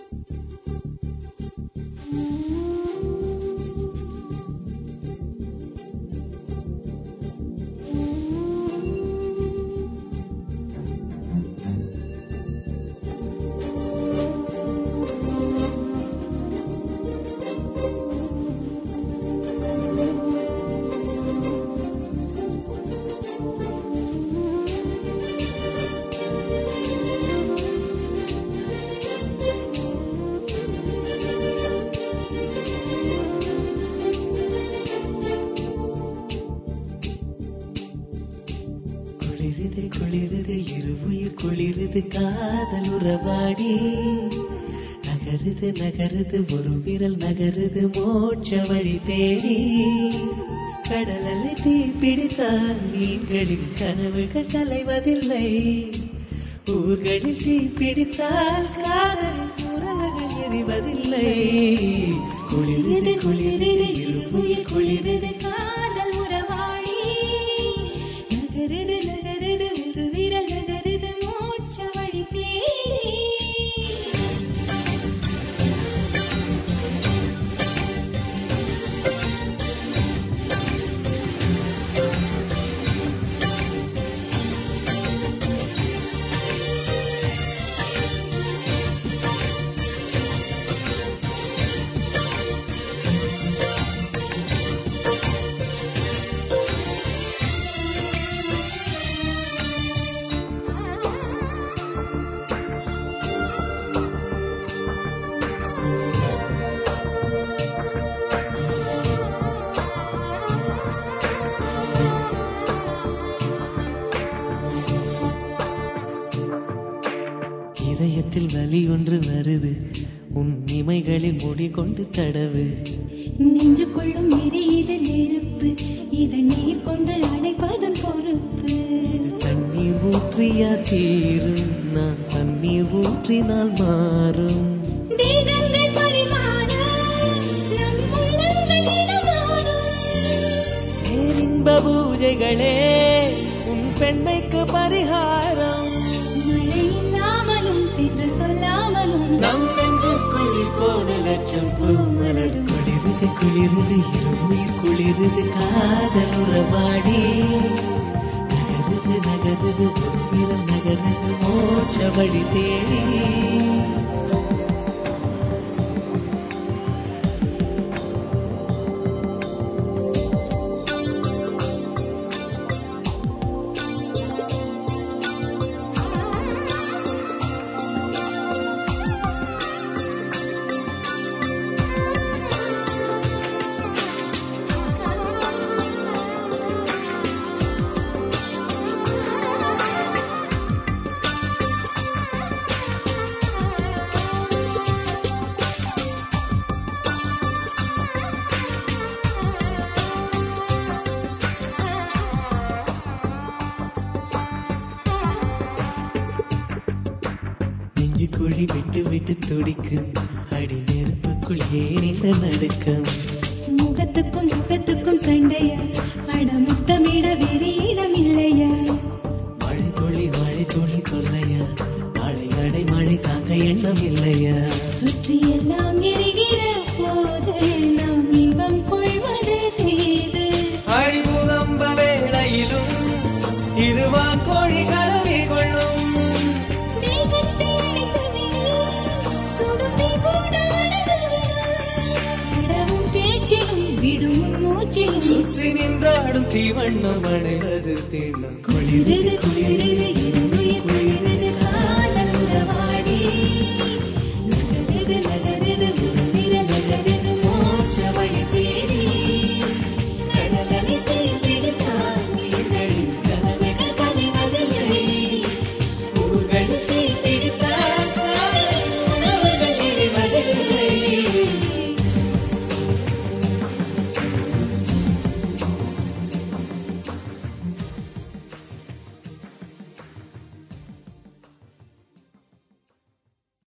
குளிருது குளிருது இருவுயிர் குளிருது காதல் உறவாடி நகருது நகருது ஒரு விரல் நகருது மோட்ச வழி தேடி கடலலை தீ பிடித்தால் மீன்களின் கனவுகள் கலைவதில்லை ஊர்களில் தீ பிடித்தால் காதலின் உறவுகள் எரிவதில்லை குளிருது குளிருது இருவுயிர் குளிருது காதல் உறவாடி நகருது நகருது ஒரு விரல் நகருது மோட்ச வழி தேடி இதயத்தில் வலி ஒன்று வருது உன் இமைகளில் முடி கொண்டு தடவு நெஞ்சுக்குள்ளும் எரியுது நெருப்பு இதை நீர் கொண்டு அணைப்பதன் பொறுப்பு இது தண்ணீர் ஊற்றியா தீரும் நான் தண்ணீர் ஊற்றினால் மாறும் தேகங்கள் பரிமாற நம் உள்ளங்கள் இடமாறும் பேரின்ப பூஜைகளே உன் பெண்மைக்கு பரிகாரம் மழை இல்லாமலும் தென்றல் சொல்லாமலும் நம் நெஞ்சுக்குள் இப்போது லட்சம் பூ மலரும் குளிருது குளிருது இருவுயிர் குளிருது காதல் உறவாடி நகருது நகருது ஒரு விரல் நகருது மோட்ச வழி தேடி நெஞ்சு குழி விட்டு விட்டு துடிக்கும் அடி நெருப்புக்குள் ஏன் இந்த நடுக்கம் முகத்துக்கும் முகத்துக்கும் சண்டையா அட முத்தமிட வேறு இடம் இல்லையா மழை துளி மழை துளி தொல்லையா மழை அடை மழை தாங்க எண்ணம் இல்லையா சுற்றி எல்லாம் எரிகிற போது நாம் இன்பம் கொள்வது தேது அழிமுகம்ப வேளையிலும் இருவான் கோழி கலவி கொள்ளும் தேகத்தை அணைத்துவிடு, சுடும் தீ கூட அணைந்துவிடும். விடவும் பேச்சிலும் விடும் மூச்சிலும் சுற்றி நின்றாடும் தீவண்ணம் அடைவது தீண்ணம் குளிருது குளிருது குளிருது